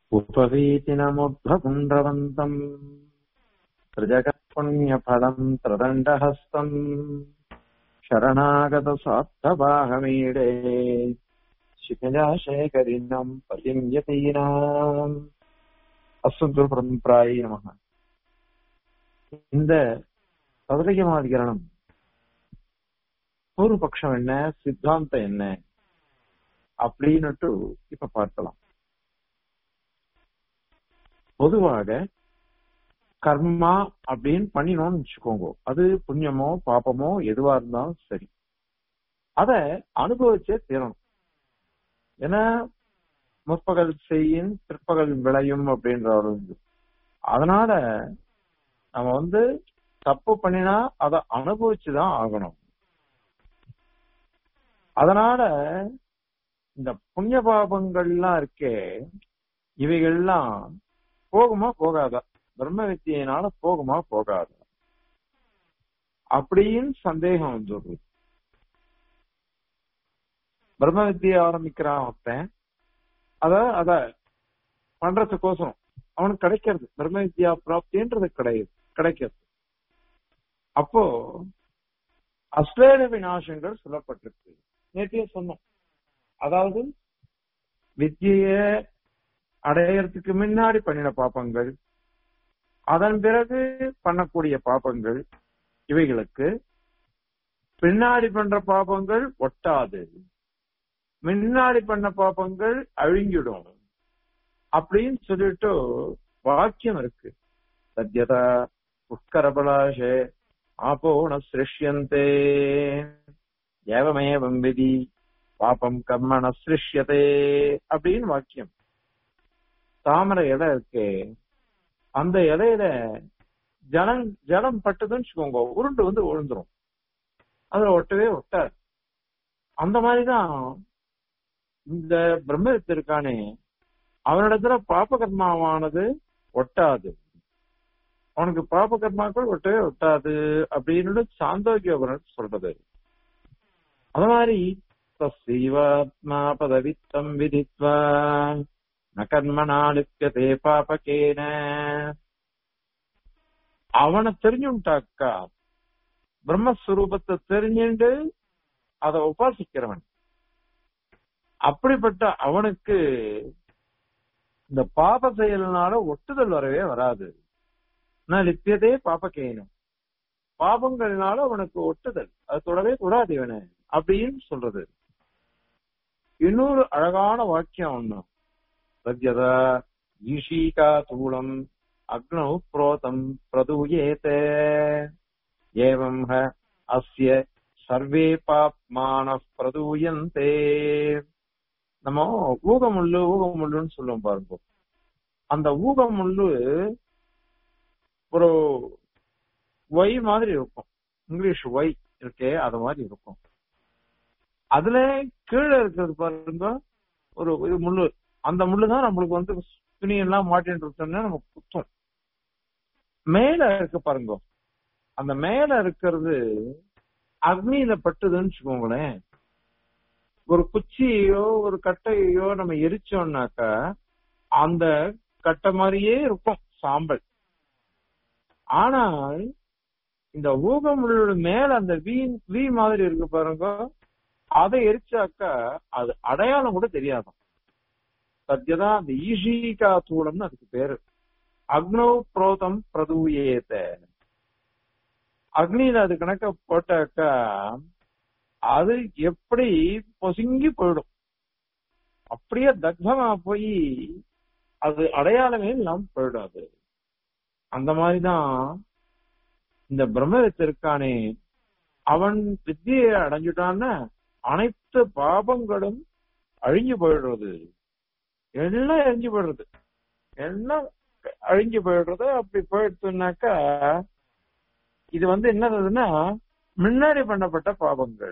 उपवीतिनमुद्भपुण्ड्रवन्तम् त्रिजगत्पुण्यफलम् त्रिदण्डहस्तम् शरणागतसार्थवाहमीडे शिखजाशेखरिणम् पतिम् यतीनाम् அஸ்வந்து பரம்பிராயி நமக இந்த சதுரகமாதிகரணம் பூர்வபக்ஷம் என்ன சித்தாந்தம் என்ன அப்படின்னுட்டு இப்ப பார்க்கலாம் பொதுவாக கர்மா அப்படின்னு பண்ணினோம்னு வச்சுக்கோங்க அது புண்ணியமோ பாப்பமோ எதுவா இருந்தாலும் சரி அத அனுபவிச்சே தீரணும் ஏன்னா முற்பகல் செய்யின் பிற்பகல் விளையும் அப்படின்ற ஒரு இது அதனால நம்ம வந்து தப்பு பண்ணினா அதை அனுபவிச்சுதான் ஆகணும் அதனால இந்த புண்ணிய பாபங்கள்லாம் இருக்கே இவைகள்லாம் போகுமா போகாதா பிரம்ம வித்தியினால போகுமா போகாதா அப்படின்னு சந்தேகம் வந்துடுது பிரம்ம வித்தியை ஆரம்பிக்கிறான் ஒருத்தன் அத அத பண்றதுக்கோசரம் அவனுக்கு கிடைக்கிறது பிரம்ம வித்யா பிராப்தின்றது கிடையாது கிடைக்கிறது அப்போ அஸ்லேட விநாசங்கள் சொல்லப்பட்டிருக்கு நேற்றைய சொன்னோம் அதாவது வித்திய அடையறதுக்கு முன்னாடி பண்ணின பாப்பங்கள் அதன் பிறகு பண்ணக்கூடிய பாப்பங்கள் இவைகளுக்கு பின்னாடி பண்ற பாப்பங்கள் ஒட்டாது முன்னாடி பண்ண பாப்பங்கள் அழிஞ்சிடும் அப்படின்னு சொல்லிட்டு வாக்கியம் இருக்கு சத்யதா புஷ்கரபலாஷே ஆபோண சிருஷ்யந்தே ஏவமேவம் விதி பாப்பம் கர்மண சிருஷ்யதே அப்படின்னு வாக்கியம் தாமரை இலை இருக்கே அந்த இலையில ஜலம் ஜலம் பட்டுதுன்னு வச்சுக்கோங்க உருண்டு வந்து விழுந்துரும் அதுல ஒட்டவே ஒட்டாது அந்த மாதிரிதான் இந்த பிரம்மத்து இருக்கானே அவனிடத்துல பாப கர்மாவானது ஒட்டாது அவனுக்கு பாப கர்மாக்கள் ஒட்டவே ஒட்டாது அப்படின்னு சாந்தோக்கியபுரன் சொல்றது அது மாதிரி தஸ்ஸீவாத்மா பதவித்தம் விதித்வா ந கர்மனாலிப்பியதே பாபகேன அவனை தெரிஞ்சுட்டாக்கா பிரம்மஸ்வரூபத்தை தெரிஞ்சுண்டு அதை உபாசிக்கிறவன் அப்படிப்பட்ட அவனுக்கு இந்த பாப செயல்னால ஒட்டுதல் வரவே வராது நான் லிப்பியதே பாப்பக்கேனும் பாபங்கள்னால அவனுக்கு ஒட்டுதல் அது தொடவே கூடாது இவனை அப்படின்னு சொல்றது இன்னொரு அழகான வாக்கியம் ஒண்ணு சத்யதா ஈஷீகா தூளம் அக்னௌ புரோதம் பிரதூயேத ஏவம் ஹ அஸ்ய சர்வே பாப்மான பிரதூயந்தே நம்ம ஊகமுள்ளு ஊகமுள்ளுன்னு சொல்லுவோம் பாருங்க அந்த ஊகமுள்ளு ஒரு ஒய் மாதிரி இருக்கும் இங்கிலீஷ் ஒய் இருக்கே அது மாதிரி இருக்கும் அதுல கீழே இருக்கிறது பாருங்க ஒரு இது முள்ளு அந்த முள்ளு தான் நம்மளுக்கு வந்து துணி எல்லாம் மாட்டின்னு இருக்கோம்னா நம்ம குத்தும் மேல இருக்கு பாருங்க அந்த மேல இருக்கிறது அக்னியில பட்டுதுன்னு வச்சுக்கோங்களேன் ஒரு குச்சியோ ஒரு கட்டையோ நம்ம எரிச்சோம்னாக்கா அந்த கட்டை மாதிரியே இருக்கும் சாம்பல் ஆனால் இந்த ஊகமுள்ளோட மேல அந்த வி வி மாதிரி இருக்கு பாருங்க அதை எரிச்சாக்கா அது அடையாளம் கூட தெரியாதான் சத்யதான் அந்த ஈஷிகா தூளம்னு அதுக்கு பேரு அக்னோ புரோதம் பிரதூயேத அக்னியில அது கணக்க போட்டாக்கா அது எப்படி பொசுங்கி போயிடும் அப்படியே தக்தமா போய் அது அடையாளமே இல்லாம போயிடாது அந்த மாதிரிதான் இந்த பிரம்மவித்து இருக்கானே அவன் வித்தியை அடைஞ்சுட்டான்னா அனைத்து பாபங்களும் அழிஞ்சு போயிடுறது எல்லாம் அழிஞ்சு போயிடுறது எல்லாம் அழிஞ்சு போயிடுறது அப்படி போயிடுச்சுனாக்கா இது வந்து என்னதுன்னா முன்னாடி பண்ணப்பட்ட பாபங்கள்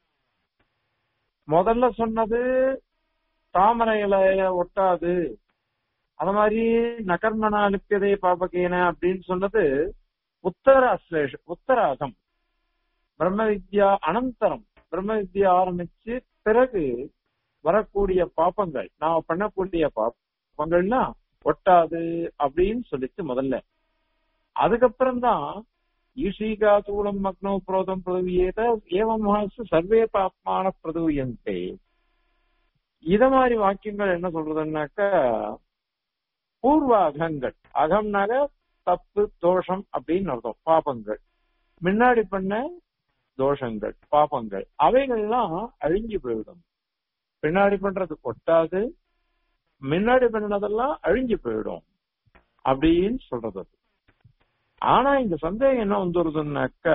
முதல்ல சொன்னது தாமரை இலைய ஒட்டாது அது மாதிரி நகர்மனா லிப்பியதே பாபகேன அப்படின்னு சொன்னது உத்தர அஸ்லேஷ உத்தராகம் பிரம்ம வித்யா அனந்தரம் பிரம்ம வித்யா ஆரம்பிச்சு பிறகு வரக்கூடிய பாப்பங்கள் நாம பண்ணக்கூடிய பாப் பாப்பங்கள்லாம் ஒட்டாது அப்படின்னு சொல்லிச்சு முதல்ல அதுக்கப்புறம் தான் ஈஷீகா தூளம் மக்னோ புரோதம் பிரதவியேத ஏவம் மனசு சர்வே பாப்மான பிரதவியந்தே இத மாதிரி வாக்கியங்கள் என்ன சொல்றதுன்னாக்கா பூர்வ அகங்கள் அகம்னாக தப்பு தோஷம் அப்படின்னு அர்த்தம் பாபங்கள் முன்னாடி பண்ண தோஷங்கள் பாபங்கள் அவைகள்லாம் அழிஞ்சு போயிடும் பின்னாடி பண்றது கொட்டாது முன்னாடி பண்ணதெல்லாம் அழிஞ்சு போயிடும் அப்படின்னு சொல்றது அது. ஆனா இந்த சந்தேகம் என்ன வந்துருதுன்னாக்கா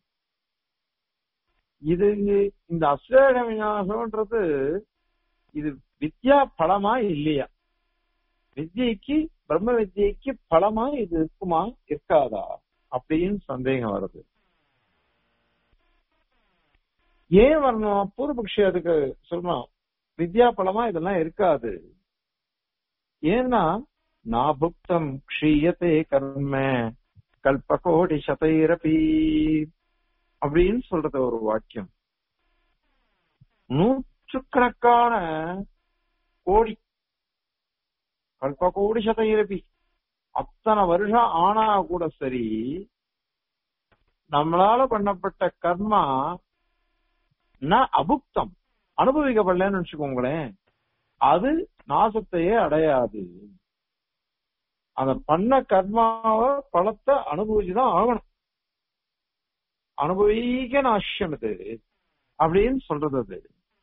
இது இந்த அஸ்வேக விநாசம்ன்றது இது வித்யா பலமா இல்லையா வித்யைக்கு பிரம்ம வித்யைக்கு பலமா இது இருக்குமா இருக்காதா அப்படின்னு சந்தேகம் வருது ஏன் வரணும் பூர்வபக்ஷி அதுக்கு சொல்லணும் வித்யா பலமா இதெல்லாம் இருக்காது ஏன்னா நாபுக்தம் க்ஷீயத்தே கர்ம கல்பகோடி சதைரபி அப்படின்னு சொல்றது ஒரு வாக்கியம் நூற்றுக்கணக்கான கோடி கல்பகோடி சதைரபி அத்தனை வருஷம் ஆனா கூட சரி நம்மளால பண்ணப்பட்ட கர்மா நான் அபுக்தம் அனுபவிக்கப்படலன்னு வச்சுக்கோங்களேன் அது நாசத்தையே அடையாது அந்த பண்ண கர்மாவை பலத்தை அனுபவிச்சுதான் ஆகணும் அனுபவிக்க நாஷ்யம் இது அப்படின்னு சொல்றது அது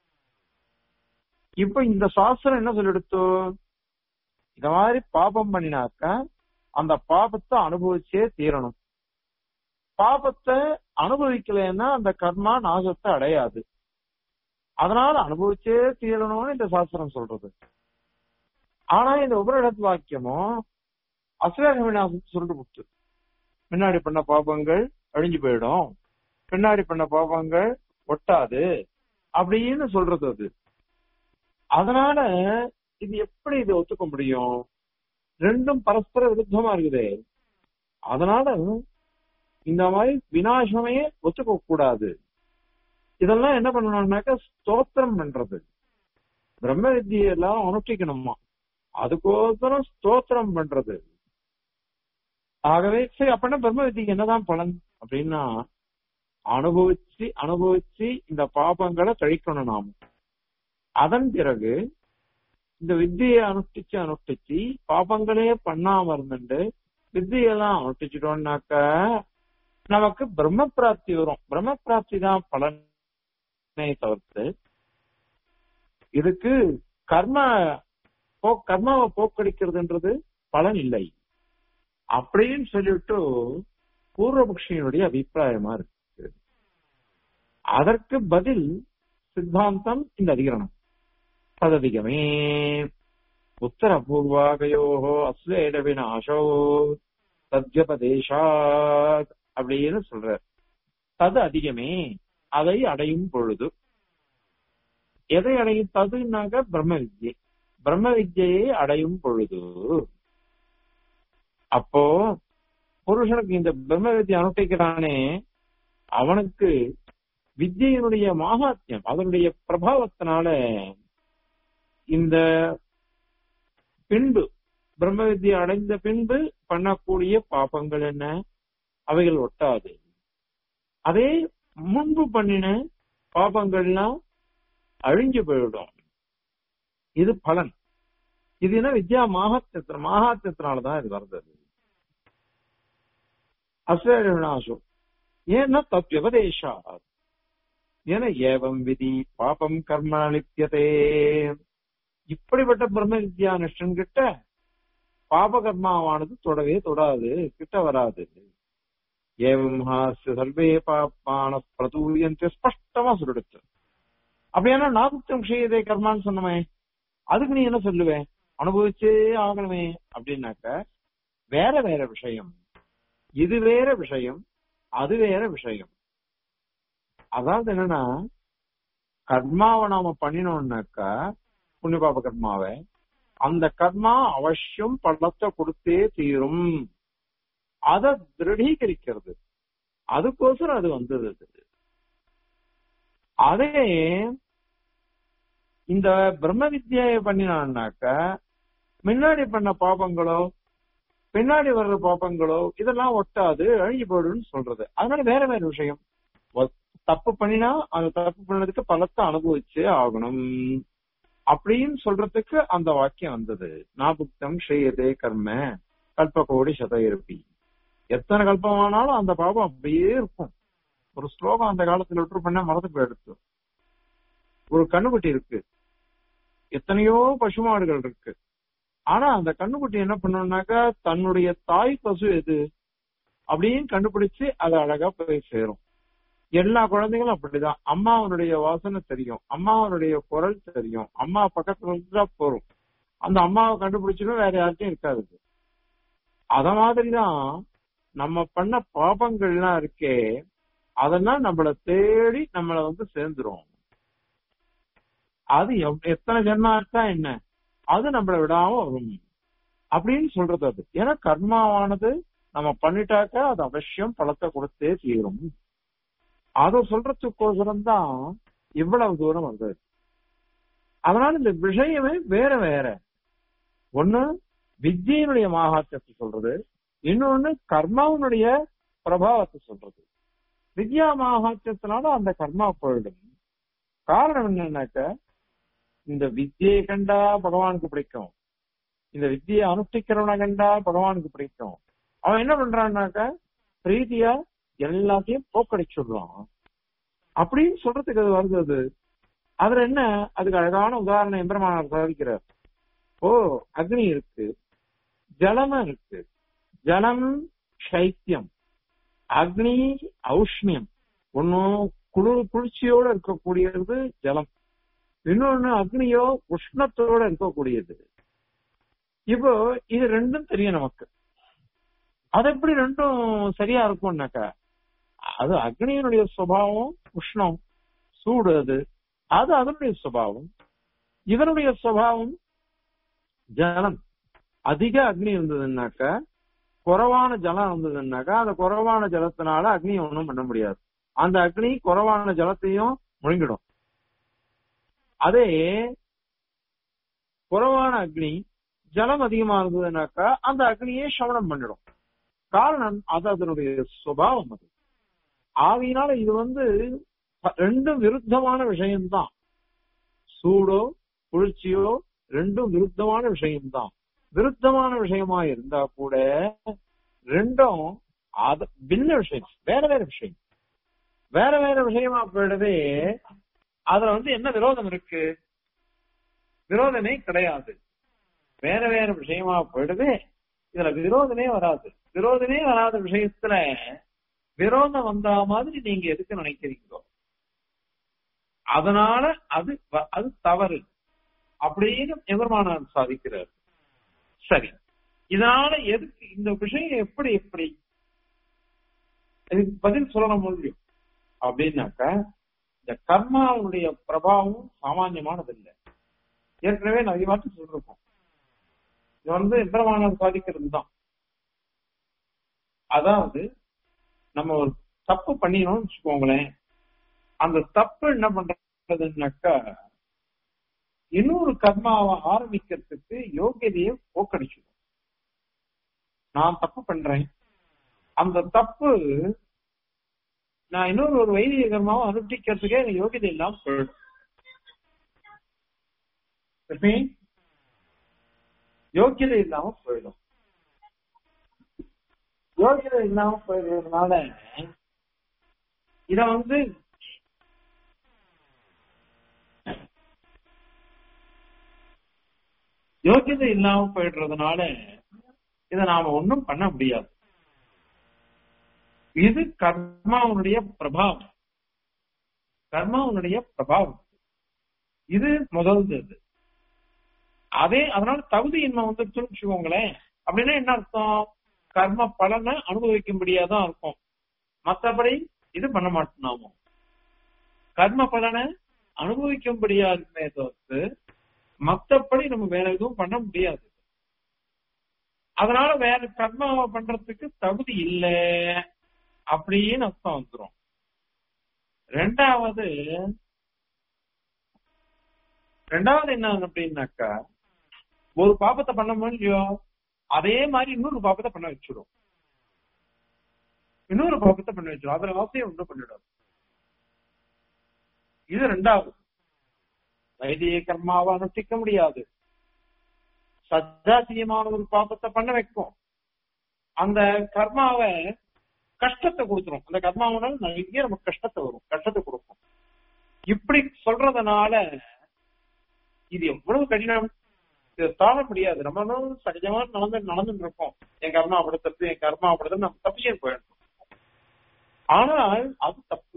இப்ப இந்த சாஸ்திரம் என்ன சொல்லிடுத்தோ இந்த மாதிரி பாபம் பண்ணினாக்க அந்த பாபத்தை அனுபவிச்சே தீரணும் பாபத்தை அனுபவிக்கலைன்னா அந்த கர்மா நாசத்தை அடையாது அதனால அனுபவிச்சே தீரணும்னு இந்த சாஸ்திரம் சொல்றது ஆனா இந்த உபரிடத் வாக்கியமும் அசுவேக விநாசம் சொல்லிட்டு கொடுத்து முன்னாடி பண்ண பாபங்கள் அழிஞ்சு போயிடும் பின்னாடி பண்ண பாபங்கள் ஒட்டாது அப்படின்னு சொல்றது அது அதனால இது எப்படி இதை ஒத்துக்க முடியும் ரெண்டும் பரஸ்பர விருத்தமா இருக்குது அதனால இந்த மாதிரி வினாசமே ஒத்துக்க கூடாது இதெல்லாம் என்ன பண்ணணும்னாக்க ஸ்தோத்திரம் பண்றது பிரம்ம வித்தியெல்லாம் அனுஷ்டிக்கணுமா அதுக்கோசரம் ஸ்தோத்திரம் பண்றது ஆகவே சரி அப்படின்னா பிரம்ம வித்திக்கு என்னதான் பலன் அப்படின்னா அனுபவிச்சு அனுபவிச்சு இந்த பாபங்களை கழிக்கணும் நாம அதன் பிறகு இந்த வித்தியை அனுஷ்டிச்சு அனுஷ்டிச்சு பாபங்களே பண்ணாம இருந்துட்டு வித்தியெல்லாம் அனுஷ்டிச்சிட்டோம்னாக்க நமக்கு பிரம்ம பிராப்தி வரும் பிரம்ம பிராப்தி தான் பலனை தவிர்த்து இதுக்கு கர்ம போ கர்மாவை போக்கடிக்கிறதுன்றது பலன் இல்லை அப்படின்னு சொல்லிட்டு பூர்வபக்ஷியினுடைய அபிப்பிராயமா இருக்கு அதற்கு பதில் சித்தாந்தம் இந்த அதிகரணம் தததிகமே உத்தர பூர்வாகயோ அஸ்வேட விநாசோ தத்யபதேசாத் அப்படின்னு சொல்றார் தது அதிகமே அதை அடையும் பொழுது எதை அடையும் ததுனாக்க பிரம்ம வித்யை பிரம்ம வித்யை அடையும் பொழுது அப்போ புருஷனுக்கு இந்த பிரம்ம வித்யை அனுஷ்டிக்கிறானே அவனுக்கு வித்யினுடைய மாகாத்தியம் அதனுடைய பிரபாவத்தினால இந்த பின்பு பிரம்ம வித்யை அடைந்த பின்பு பண்ணக்கூடிய பாபங்கள் என்ன அவைகள் ஒட்டாது அதே முன்பு பண்ணின பாபங்கள்லாம் அழிஞ்சு போயிடும் இது பலன் இது என்ன வித்யா மாகாத்தியத்தின மாகாத்தியத்தினாலதான் இது வருது அஸ்வேர விநாசம் ஏன்னா தத்வியபதேஷா என ஏவம் விதி பாபம் கர்ம லிப்யதே இப்படிப்பட்ட பிரம்ம வித்யா நிஷ்டன் கிட்ட பாப கர்மாவானது தொடவே தொடாது கிட்ட வராது ஏவம் ஹாஸ்ய சர்வே பாப்பான பிரதூயந்த ஸ்பஷ்டமா சொல்லிடுச்சு அப்படியானா நாகுத்தம் செய்யதே கர்மான்னு சொன்னமே அதுக்கு நீ என்ன சொல்லுவேன் அனுபவிச்சே ஆகணுமே அப்படின்னாக்க வேற வேற விஷயம் இது வேற விஷயம் அது வேற விஷயம் அதாவது என்னன்னா கர்மாவை நாம பண்ணினோம்னாக்கா புண்ணிய பாப கர்மாவை அந்த கர்மா அவசியம் பள்ளத்தை கொடுத்தே தீரும் அதை திருடீகரிக்கிறது அதுக்கோசரம் அது வந்தது அது. அதே இந்த பிரம்ம வித்யை பண்ணினான்னாக்க முன்னாடி பண்ண பாபங்களோ பின்னாடி வர்ற பாபங்களோ இதெல்லாம் ஒட்டாது அழிஞ்சு போயிடும்னு சொல்றது அதனால வேற வேற விஷயம் ஒ- தப்பு பண்ணினா அந்த தப்பு பண்ணதுக்கு பலத்தை அனுபவிச்சு ஆகணும் அப்படின்னு சொல்றதுக்கு அந்த வாக்கியம் வந்தது நாபுக்தம் ஸ்ரீயதே கர்ம கல்பகோடி சத இருப்பி எத்தனை கல்பமானாலும் அந்த பாபம் அப்படியே இருக்கும் ஒரு ஸ்லோகம் அந்த காலத்துல விட்டு பண்ண மறந்து போயிடுச்சு ஒரு கண்ணுக்குட்டி இருக்கு எத்தனையோ பசுமாடுகள் இருக்கு ஆனா அந்த கண்ணுக்குட்டி என்ன பண்ணணும்னாக்கா தன்னுடைய தாய் பசு எது அப்படின்னு கண்டுபிடிச்சு அது அழகா போய் சேரும் எல்லா குழந்தைகளும் அப்படிதான் அம்மாவனுடைய வாசனை தெரியும் அம்மாவனுடைய குரல் தெரியும் அம்மா பக்கத்துல இருந்தா போறோம் அந்த அம்மாவை கண்டுபிடிச்சிடும் வேற யார்ட்டையும் இருக்காது இது. அத மாதிரிதான் நம்ம பண்ண பாபங்கள்லாம் இருக்கே அதெல்லாம் நம்மள தேடி நம்மள வந்து சேர்ந்துரும் அது எவ்- எத்தனை ஜென்மா இருக்கா என்ன அது நம்மள விடாம வரும் அப்படின்னு சொல்றது அது ஏன்னா கர்மாவானது நம்ம பண்ணிட்டாக்கா அது அவசியம் பலத்தை கொடுத்தே தீரும் அத சொல்றதுக்கோசரம் தான் இவ்வளவு தூரம் வந்தது அதனால இந்த விஷயமே வேற வேற ஒண்ணு வித்யினுடைய மாகாத்தியத்தை சொல்றது இன்னொன்னு கர்மாவுடைய பிரபாவத்தை சொல்றது வித்யா மாகாத்தியத்தினால அந்த கர்மா போயிடும் காரணம் என்னன்னாக்க இந்த வித்தியை கண்டா பகவானுக்கு பிடிக்கும் இந்த வித்தியை அனுஷ்டிக்கிறவனை கண்டா பகவானுக்கு பிடிக்கும் அவன் என்ன பண்றான்னாக்க பிரீதியா எல்லாத்தையும் போக்கடிச்சுடுறான் அப்படின்னு சொல்றதுக்கு அது வருது அது அதுல என்ன அதுக்கு அழகான உதாரணம் எந்திரமானார் சாதிக்கிறார் ஓ அக்னி இருக்கு ஜலம் இருக்கு ஜலம் சைத்தியம் அக்னி ஔஷ்ணியம் ஒன்னும் குளிர் குளிர்ச்சியோட இருக்கக்கூடியது ஜலம் இன்னொன்னு அக்னியோ உஷ்ணத்தோட இருக்கக்கூடியது இப்போ இது ரெண்டும் தெரியும் நமக்கு அது எப்படி ரெண்டும் சரியா இருக்கும்னாக்கா அது அக்னியினுடைய சுபாவம் உஷ்ணம் சூடு அது அது அதனுடைய சுபாவம் இவனுடைய சுபாவம் ஜலம் அதிக அக்னி இருந்ததுன்னாக்கா குறைவான ஜலம் இருந்ததுன்னாக்கா அந்த குறைவான ஜலத்தினால அக்னியை ஒண்ணும் பண்ண முடியாது அந்த அக்னி குறைவான ஜலத்தையும் முழுங்கிடும் அதே குறைவான அக்னி ஜலம் அதிகமா இருந்ததுனாக்கா அந்த அக்னியை சமணம் பண்ணிடும் காரணம் அது அதனுடைய சுபாவம் அது ஆவியினால இது வந்து ரெண்டும் விருத்தமான விஷயம்தான் சூடோ குளிர்ச்சியோ ரெண்டும் விருத்தமான விஷயம்தான் விருத்தமான விஷயமா இருந்தா கூட ரெண்டும் அது பின்ன விஷயம் வேற வேற விஷயம் வேற வேற விஷயமா போயிடவே அதுல வந்து என்ன விரோதம் இருக்கு விரோதமே கிடையாது வேற வேற விஷயமா போயிடுது இதுல விரோதமே வராது விரோதமே வராத விஷயத்துல விரோதம் வந்தா மாதிரி நீங்க எதுக்கு நினைக்கிறீங்களோ அதனால அது வ- அது தவறு அப்படின்னு எதிர்மானார் சாதிக்கிறார் சரி இதனால எதுக்கு இந்த விஷயம் எப்படி எப்படி இதுக்கு பதில் சொல்லணும் முடியும் அப்படின்னாக்கா இந்த கர்மாவுடைய பிரபாவம் சாமானியமானது இல்லை ஏற்கனவே நிறைய வாட்டி சொல்லிருக்கோம் இது வந்து எந்திரமானவர் சாதிக்கிறது தான் அதாவது நம்ம ஒரு தப்பு பண்ணினோம்னு வச்சுக்கோங்களேன் அந்த தப்பு என்ன பண்றதுன்னாக்கா இன்னொரு கர்மாவை ஆரம்பிக்கிறதுக்கு யோகியதையை போக்கடிச்சிடும் நான் தப்பு பண்றேன் அந்த தப்பு நான் இன்னொரு ஒரு வைதிக கர்மாவை அனுஷ்டிக்கிறதுக்கே எனக்கு யோகியதை இல்லாம போயிடும் லட்சுமி, யோக்கியதை இல்லாம போயிடும் யோகியதை இல்லாம போயிடுறதுனால இத வந்து யோகியதை இல்லாம போயிடுறதுனால இத நாம ஒண்ணும் பண்ண முடியாது இது கர்மாவுடைய பிரபாவம் கர்மாவுடைய பிரபாவம் இது முதல்து இது அதே அதனால தகுதி இன்மை வந்து வச்சுக்கோங்களேன் அப்படின்னா என்ன அர்த்தம் கர்ம பலனை அனுபவிக்கும்படியா தான் இருக்கும் மத்தபடி இது பண்ண மாட்டோம் நாம கர்ம பலனை அனுபவிக்கும்படியா இருக்குமே தவிர்த்து மத்தபடி நம்ம வேற எதுவும் பண்ண முடியாது அதனால வேற கர்மாவை பண்றதுக்கு தகுதி இல்ல அப்படின்னு அர்த்தம் வந்துரும் ரெண்டாவது ரெண்டாவது என்ன அப்படின்னாக்கா ஒரு பாப்பத்தை பண்ண முடியும் அதே மாதிரி இன்னொரு பாப்பத்தை பண்ண வச்சிடும் இன்னொரு பாப்பத்தை பண்ண வச்சிடும் அதுல வாசையை உண்டு பண்ணிடும் இது ரெண்டாவது வைதிக கர்மாவை அனுஷ்டிக்க முடியாது சஜாத்தியமான ஒரு பாப்பத்தை பண்ண வைக்கும் அந்த கர்மாவை கஷ்டத்தை கொடுத்துரும் அந்த கர்மாவனால நிறைய நமக்கு கஷ்டத்தை வரும் கஷ்டத்தை கொடுக்கும் இப்படி சொல்றதுனால இது எவ்வளவு கடினம் இதை தாழ முடியாது நம்ம சகஜமா நடந்து நடந்துட்டு இருக்கோம் என் கர்மா படுத்துறது என் கர்மா படுத்துறது நம்ம தப்பிச்சே போயிடணும் ஆனால் அது தப்பு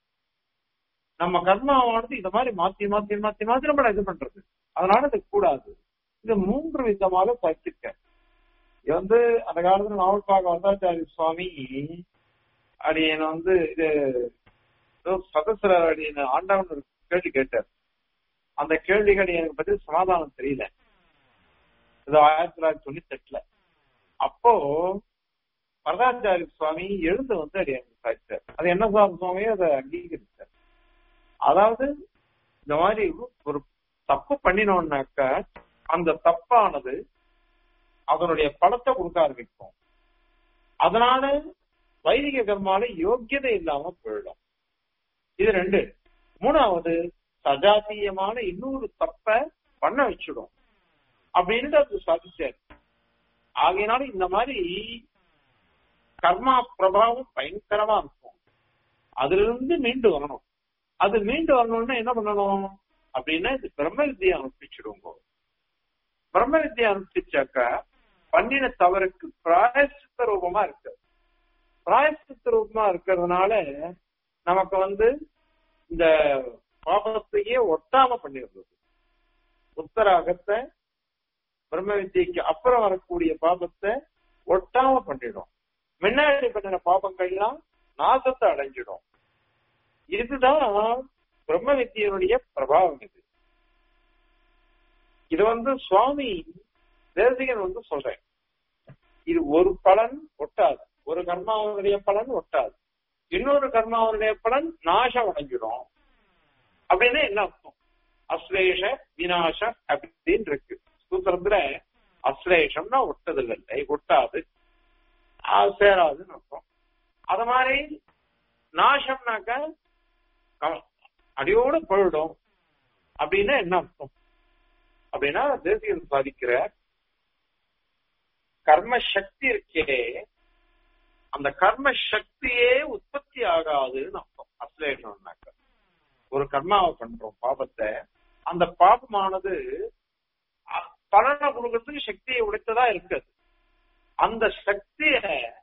நம்ம கர்மாவானது இந்த மாதிரி மாத்தி மாத்தி மாத்தி மாத்தி நம்மள இது பண்றது அதனால இது கூடாது இது மூன்று விதமாக பயிற்சிக்க இது வந்து அந்த காலத்துல நாவல்பாக வரதாச்சாரி சுவாமி அடியனை வந்து இது சதசிர அடியனை ஆண்டவன் ஒரு கேள்வி கேட்டார் அந்த கேள்விகள் எனக்கு பத்தி சமாதானம் தெரியல இது ஆயிரத்தி தொள்ளாயிரத்தி தொண்ணூத்தி எட்டுல அப்போ வரதாச்சாரி சுவாமி எழுந்து வந்து அடியனுக்கு சாய்ச்சார் அது என்ன சார் சுவாமி அதை அங்கீகரிச்சார் அதாவது இந்த மாதிரி ஒரு தப்பு பண்ணினோம்னாக்க அந்த தப்பானது அதனுடைய பலத்தை கொடுக்க ஆரம்பிக்கும் அதனால வைதிக கர்மால யோக்கியதை இல்லாம போயிடும் இது ரெண்டு மூணாவது சஜாத்தியமான இன்னொரு தப்ப பண்ண வச்சிடும் அப்படின்னு அது சாதிச்சாரு ஆகையினால இந்த மாதிரி கர்மா பிரபாவம் பயங்கரமா இருக்கும் அதுல இருந்து மீண்டு வரணும் அது மீண்டு வரணும்னா என்ன பண்ணணும் அப்படின்னா இது பிரம்ம வித்தியை அனுப்பிச்சிடுவோங்க பிரம்ம வித்தியை அனுப்பிச்சாக்க பண்ணின தவறுக்கு பிராயசித்த ரூபமா இருக்கு பிராயசித்த ரூபமா இருக்கிறதுனால நமக்கு வந்து இந்த பாபத்தையே ஒட்டாம பண்ணிடுறது உத்தராகத்தை பிரம்ம வித்தியைக்கு அப்புறம் வரக்கூடிய பாபத்தை ஒட்டாம பண்ணிடும் முன்னாடி பண்ணின பாபங்கள்லாம் நாசத்தை அடைஞ்சிடும் இதுதான் பிரம்ம வித்தியனுடைய பிரபாவம் இது இது வந்து சுவாமி தேசிகன் வந்து சொல்றேன் இது ஒரு பலன் ஒட்டாது ஒரு கர்மாவனுடைய பலன் ஒட்டாது இன்னொரு கர்மாவனுடைய பலன் நாசம் அடைஞ்சிடும் அப்படின்னு என்ன அர்த்தம் அஸ்லேஷ வினாச அப்படின்னு இருக்கு சூத்திரத்துல அஸ்லேஷம்னா ஒட்டதில்லை ஒட்டாது சேராதுன்னு அர்த்தம் அத மாதிரி நாசம்னாக்க அடியோட போயிடும் அப்படின்னா என்ன அர்த்தம் அப்படின்னா தேசியம் சாதிக்கிற கர்ம சக்தி இருக்கே அந்த கர்ம சக்தியே உற்பத்தி ஆகாதுன்னு அர்த்தம் அஸ்லேஷம்னாக்க ஒரு கர்மாவை பண்றோம் பாபத்தை அந்த பாபமானது பலனை கொடுக்கறதுக்கு சக்தியை உடைத்ததா இருக்குது அந்த சக்திய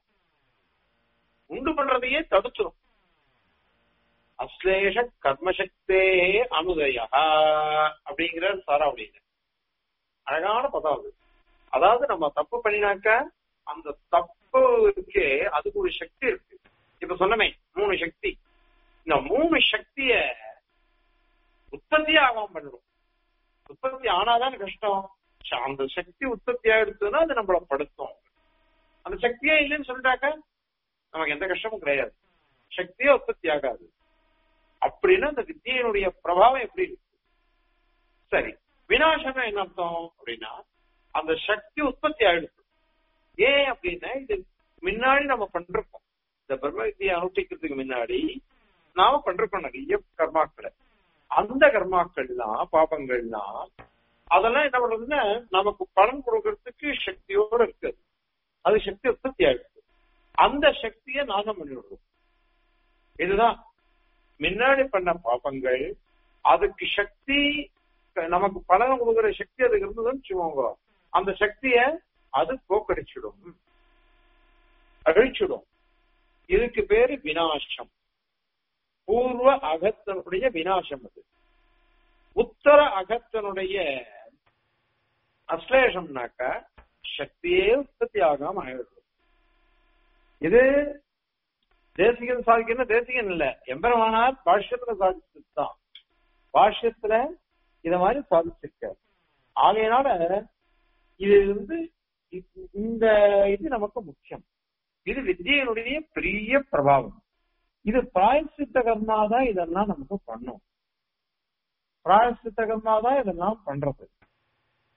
உண்டு பண்றதையே தடுத்துரும் அஸ்லேஷ கர்மசக்தே அனுதயா அப்படிங்கிற சாரா அப்படின்னு அழகான பதம் அது அதாவது நம்ம தப்பு பண்ணினாக்க அந்த தப்பு இருக்கே அதுக்கு ஒரு சக்தி இருக்கு இப்ப சொன்னமே மூணு சக்தி இந்த மூணு சக்திய உற்பத்தியே ஆகாம பண்ணிடும் உற்பத்தி ஆனாதான் கஷ்டம் அந்த சக்தி உற்பத்தி ஆயிடுச்சுன்னா அது நம்மள படுத்தும் அந்த சக்தியே இல்லைன்னு சொல்லிட்டாக்க நமக்கு எந்த கஷ்டமும் கிடையாது சக்தியே உற்பத்தி ஆகாது அப்படின்னா அந்த வித்தியினுடைய பிரபாவம் எப்படி இருக்கு சரி வினாசம் என்ன அர்த்தம் அப்படின்னா அந்த சக்தி உற்பத்தி ஆயிடுச்சு ஏன் அப்படின்னா இது முன்னாடி நம்ம பண்றோம் இந்த பிரம்ம வித்தியை அனுஷ்டிக்கிறதுக்கு முன்னாடி நாம பண்றோம் நிறைய கர்மாக்களை அந்த கர்மாக்கள்லாம் பாபங்கள்லாம் அதெல்லாம் என்ன பண்றதுன்னா நமக்கு பலன் கொடுக்கறதுக்கு சக்தியோட இருக்குது அது சக்தி உற்பத்தி ஆயிடுச்சு அந்த சக்தியை நாசம் பண்ணி விடுறோம் இதுதான் முன்னாடி பண்ண பாபங்கள் அதுக்கு சக்தி நமக்கு பலன் கொடுக்குற சக்தி அதுக்கு இருந்ததுன்னு வச்சுக்கோங்க அந்த சக்திய அது போக்கடிச்சிடும் அழிச்சிடும் இதுக்கு பேரு வினாசம் பூர்வ அகத்தனுடைய வினாசம் அது உத்தர அகத்தனுடைய அஸ்லேஷம்னாக்க சக்தியே உற்பத்தி ஆகாம ஆயிடுது இது தேசிகன் சாதிக்கணும் தேசிகன் இல்ல எம்பெருமானார் பாஷ்யத்துல சாதிச்சதுதான் பாஷ்யத்துல இத மாதிரி சாதிச்சிருக்க ஆகையினால இது வந்து இந்த இது நமக்கு முக்கியம் இது வித்தியனுடைய பெரிய பிரபாவம் இது பிராயசித்த கர்மா தான் இதெல்லாம் நமக்கு பண்ணும் பிராயசித்த கர்மா தான் இதெல்லாம் பண்றது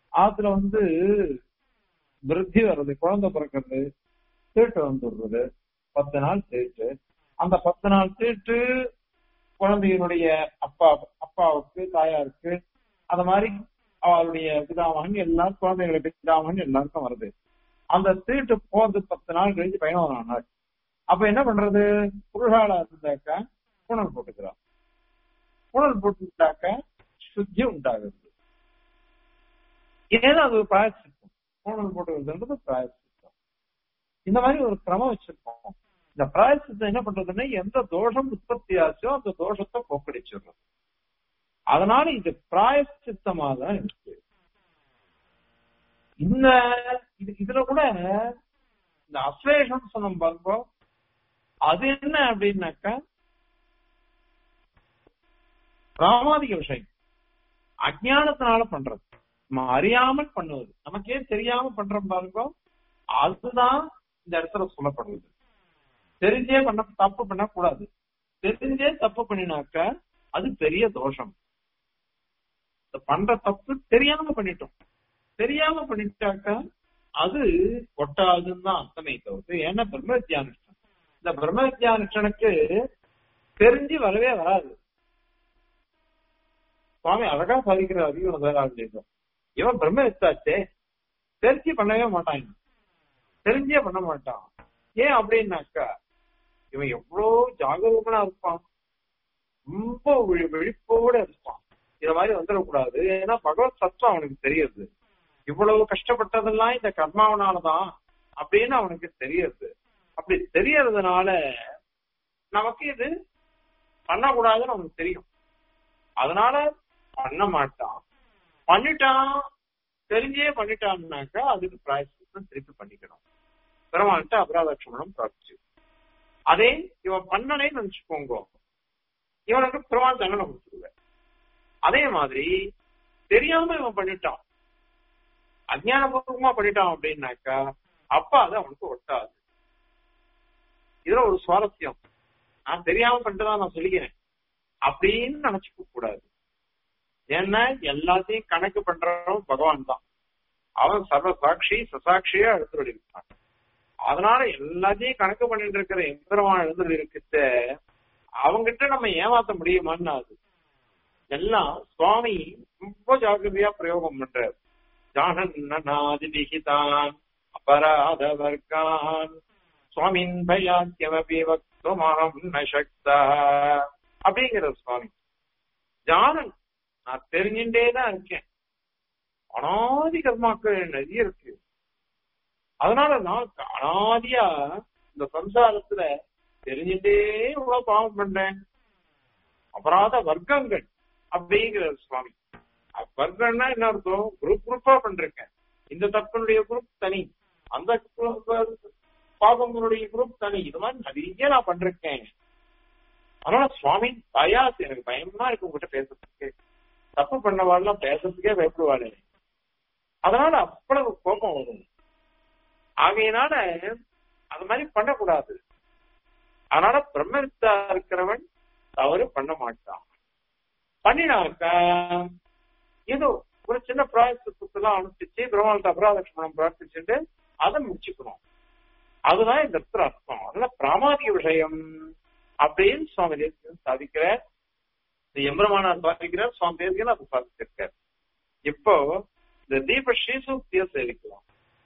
ஆத்துல வந்து விருத்தி வர்றது குழந்தை பிறக்கிறது தீட்டு வந்துடுறது பத்து நாள் தீட்டு அந்த பத்து நாள் தீட்டு குழந்தையினுடைய அப்பா அப்பாவுக்கு தாயாருக்கு அந்த மாதிரி அவளுடைய பிதாமகன் எல்லாரும் குழந்தைகளுடைய பிதாமகன் எல்லாருக்கும் வருது அந்த தீட்டு போறது பத்து நாள் கழிச்சு பதினோரு நாள் அப்ப என்ன பண்றது புருஷாலா இருந்தாக்கா புனல் போட்டுக்கிறான் புனல் போட்டுட்டாக்க சுத்தி உண்டாகுது ஏன்னா அது ஒரு பிராயச்சிருக்கும் புனல் போட்டுக்கிறதுன்றது பிராயச்சிருக்கும் இந்த மாதிரி ஒரு கிரமம் வச்சிருக்கோம் இந்த பிராயசித்தம் என்ன பண்றதுன்னா எந்த தோஷம் உற்பத்தி ஆச்சோ அந்த தோஷத்தை போக்கடிச்சிடுறது அதனால இது பிராயசித்தமா தான் இருக்கு இந்த இது இதுல கூட இந்த அஸ்லேஷம் சொன்ன பாருங்க அது என்ன அப்படின்னாக்கா பிராமாதிக விஷயம் அஜானத்தினால பண்றது நம்ம அறியாமல் பண்ணுவது நமக்கே தெரியாம பண்றோம் பாருங்க அதுதான் இந்த இடத்துல சொல்லப்படுறது தெரிஞ்சே பண்ண தப்பு பண்ண கூடாது தெரிஞ்சே தப்பு பண்ணினாக்க அது பெரிய தோஷம் பண்ற தப்பு தெரியாம பண்ணிட்டோம் தெரியாம பண்ணிட்டாக்க அது ஒட்டாதுன்னு தான் அர்த்தமே தவிர்த்து ஏன்னா பிரம்ம வித்யானுஷ்டன் இந்த பிரம்ம வித்யானுஷ்டனுக்கு தெரிஞ்சு வரவே வராது சுவாமி அழகா சாதிக்கிற அதிகம் வேறாங்க இவன் பிரம்ம வித்தாச்சே தெரிஞ்சு பண்ணவே மாட்டான் தெரிஞ்சே பண்ண மாட்டான் ஏன் அப்படின்னாக்கா இவன் எவ்வளவு ஜாகரூகனா இருப்பான் ரொம்ப விழிப்போட இருப்பான் இத மாதிரி வந்துடக்கூடாது ஏன்னா பகவத் சத்துவம் அவனுக்கு தெரியுது இவ்வளவு கஷ்டப்பட்டதெல்லாம் இந்த கர்மாவனாலதான் அப்படின்னு அவனுக்கு தெரியுது அப்படி தெரியறதுனால நமக்கு இது பண்ணக்கூடாதுன்னு அவனுக்கு தெரியும் அதனால பண்ண மாட்டான் பண்ணிட்டான் தெரிஞ்சே பண்ணிட்டான்னாக்கா அதுக்கு பிராயசித்தம் திருப்பி பண்ணிக்கணும் பெருமான்ட்டு அபராதட்சமணம் பிரார்த்திச்சு அதே இவன் பண்ணனேன்னு நினைச்சுக்கோங்க இவனுக்கு பெருமாள் தண்டனை கொடுத்துருவேன் அதே மாதிரி தெரியாம இவன் பண்ணிட்டான் அஜானபூர்வமா பண்ணிட்டான் அப்படின்னாக்கா அப்ப அது அவனுக்கு ஒட்டாது இதுல ஒரு சுவாரஸ்யம் நான் தெரியாம பண்ணிட்டுதான் நான் சொல்லிக்கிறேன் அப்படின்னு நினைச்சுக்க கூடாது ஏன்னா எல்லாத்தையும் கணக்கு பண்றவன் பகவான் தான் அவன் சர்வ சாட்சி சசாட்சியா எடுத்துட்டு இருக்கான் அதனால எல்லாத்தையும் கணக்கு பண்ணிட்டு இருக்கிற எம்பெருமான் எழுந்துட்டு இருக்கிறத அவங்கிட்ட நம்ம ஏமாத்த முடியுமான்னு அது எல்லாம் சுவாமி ரொம்ப ஜாக்கிரதையா பிரயோகம் பண்றார் ஜானநாதி விகிதான் அபராத வர்க்கான் சுவாமின் பயாக்கியமபி வக்துமகம் நசக்தா அப்படிங்கிற சுவாமி ஜானன் நான் தெரிஞ்சுட்டே தான் இருக்கேன் அனாதி கர்மாக்கள் நிறைய இருக்கு அதனால நான் அனாதியா இந்த சம்சாரத்துல தெரிஞ்சுட்டே இவ்வளவு பாவம் பண்றேன் அபராத வர்க்கங்கள் அப்படிங்கிற சுவாமி வர்க்கம்னா என்ன அர்த்தம் குரூப் குரூப்பா பண்றேன் இந்த தப்பனுடைய குரூப் தனி அந்த பாபங்களுடைய குரூப் தனி இது மாதிரி நிறைய நான் பண்றேன் அதனால சுவாமி பயாஸ் எனக்கு பயமா இருக்கு உங்ககிட்ட பேசுறதுக்கு தப்பு பண்ணவாள்லாம் பேசுறதுக்கே பயப்படுவாளே அதனால அவ்வளவு கோபம் வரும் ஆகையினால அது மாதிரி பண்ணக்கூடாது அதனால பிரம்மவித்தா இருக்கிறவன் தவறு பண்ண மாட்டான் பண்ணினாக்கா ஏதோ ஒரு சின்ன பிராயசத்துலாம் அனுப்பிச்சு பிரம்மாண்ட அபராதட்சமணம் பிரார்த்திச்சுட்டு அதை முடிச்சுக்கணும் அதுதான் இந்த இடத்துல அர்த்தம் அதனால பிராமாதிக விஷயம் அப்படின்னு சுவாமி தேசிகன் சாதிக்கிறார் இந்த எம்பெருமானார் சாதிக்கிறார் சுவாமி தேசிகன் அதை சாதிச்சிருக்கார் இப்போ இந்த தீப ஸ்ரீசூக்திய சேவிக்கலாம்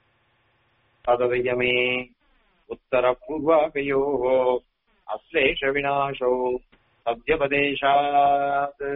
ததவயமே உத்தர பூர்வாகையோ அஸ்லேஷ விநாசோ சத்யபதேசாத்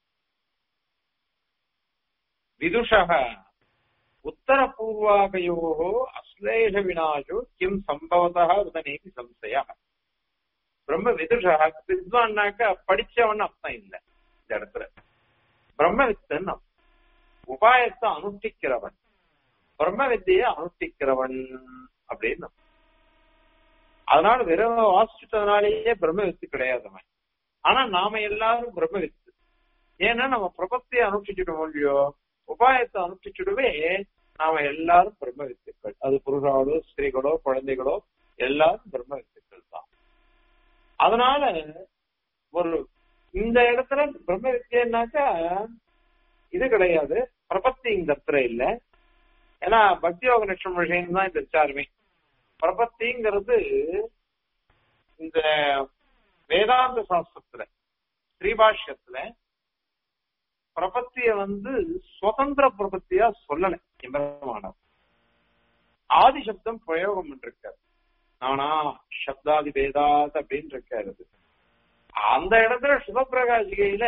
விதுஷः उत्तरपूर्वाकयोः अश्लेषविनाशो किं सम्भवतः उदनेति संशयः பிரம்ம விதுஷா வித்வான்னாக்க படிச்சவன் அர்த்தம் இல்ல இந்த இடத்துல பிரம்ம வித்தன் உபாயத்தை அனுஷ்டிக்கிறவன் பிரம்ம வித்தியை அனுஷ்டிக்கிறவன் அப்படின்னு அதனால வெறும் வாசிச்சதுனாலேயே பிரம்ம வித்து கிடையாதவன் ஆனா நாம எல்லாரும் பிரம்ம வித்து ஏன்னா நம்ம பிரபத்தையை அனுஷ்டிச்சுட்டோம் இல்லையோ உபாயத்தை அனுஷ்டிச்சுடவே நாம எல்லாரும் பிரம்ம வித்துக்கள் அது புருஷாலோ ஸ்திரீகளோ குழந்தைகளோ எல்லாரும் பிரம்ம வித்துக்கள் தான் அதனால ஒரு இந்த இடத்துல பிரம்ம வித்தியன்னாக்கா இது கிடையாது பிரபத்தி இந்த இடத்துல இல்ல ஏன்னா பக்தி யோக லட்சம் விஷயம் தான் இந்த விசாரமே பிரபத்திங்கிறது இந்த வேதாந்த சாஸ்திரத்துல ஸ்ரீபாஷ்யத்துல பிரபத்திய வந்து சுதந்திர பிரபத்தியா சொல்லல எம்பெருமானவர் ஆதி சப்தம் பிரயோகம் இருக்காரு நானா சப்தாதி வேதாத் அப்படின்னு இருக்காரு அது. அந்த இடத்துல சுபப்பிரகாசிகையில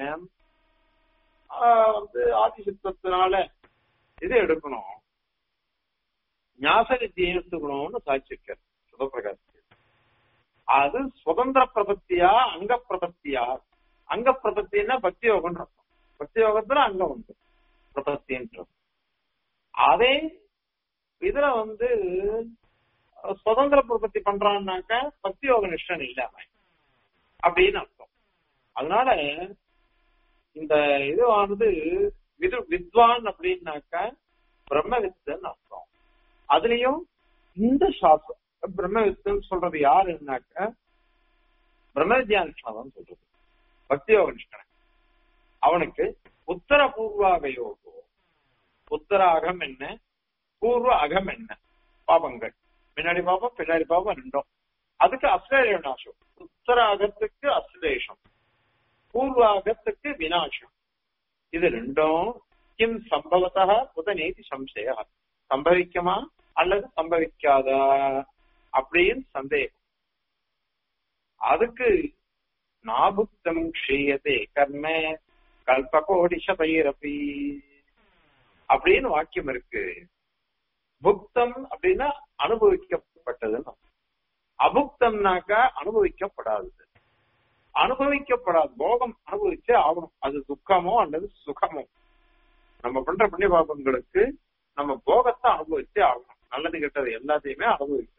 ஆஹ், வந்து ஆதி சப்தத்தினால இது எடுக்கணும் ஞாச வித்தியை எடுத்துக்கணும்னு சாட்சிருக்காரு சுபப்பிரகாசிகை அது சுதந்திர பிரபத்தியா அங்க பிரபத்தியா அங்க பிரபத்தின்னா பக்தி யோகம் பக்தி யோகத்துல அங்க உண்டு பிரபத்தின்றது அதே இதுல வந்து அஹ், சுதந்திர பிரபத்தி பண்றான்னாக்க பக்தி யோக நிஷ்டன் இல்லாம அப்படின்னு அர்த்தம் அதனால இந்த இதுவானது விது வித்வான் அப்படின்னாக்க பிரம்மவித்தன் அர்த்தம் அதுலயும் இந்த சாஸ்திரம் பிரம்மவித்தன் சொல்றது யாருன்னாக்க பிரம்ம வித்யானுஷ்ணாதான் சொல்றது பக்தி யோக நிஷ்டன் அவனுக்கு உத்தர பூர்வாக யோகோ உத்தர அகம் என்ன பூர்வ அகம் என்ன பாபங்கள் முன்னாடி பாபம் பின்னாடி பாபம் ரெண்டும் அதுக்கு அஸ்லேஷ நாசம் உத்தர அகத்துக்கு அஸ்லேஷம் பூர்வ அகத்துக்கு விநாசம் இது ரெண்டும் கிம் சம்பவத்தா உதநேதி சம்சய சம்பவிக்குமா அல்லது சம்பவிக்காதா அப்படின்னு சந்தேகம் அதுக்கு நாபுக்தம் க்ஷீயதே கர்ம கல்பகோடி சதைரபி அப்படின்னு வாக்கியம் இருக்கு புக்தம் அப்படின்னா அனுபவிக்கப்பட்டதுன்னு அர்த்தம். அபுக்தம்னாக்கா அனுபவிக்கப்படாதது அனுபவிக்கப்படாத போகம் அனுபவிச்சே ஆகணும் அது துக்கமோ அல்லது சுகமோ நம்ம பண்ற புண்ணிய பாபங்களுக்கு நம்ம போகத்தை அனுபவிச்சே ஆகணும் நல்லது கெட்டது எல்லாத்தையுமே அனுபவிக்கணும்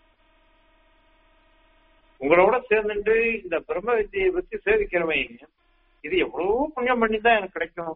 உங்களோட சேர்ந்துட்டு இந்த பிரம்ம வித்தியை பத்தி சேவிக்கிறவன் இது எவ்வளவு புண்ணியம் பண்ணி தான் எனக்கு கிடைக்கும்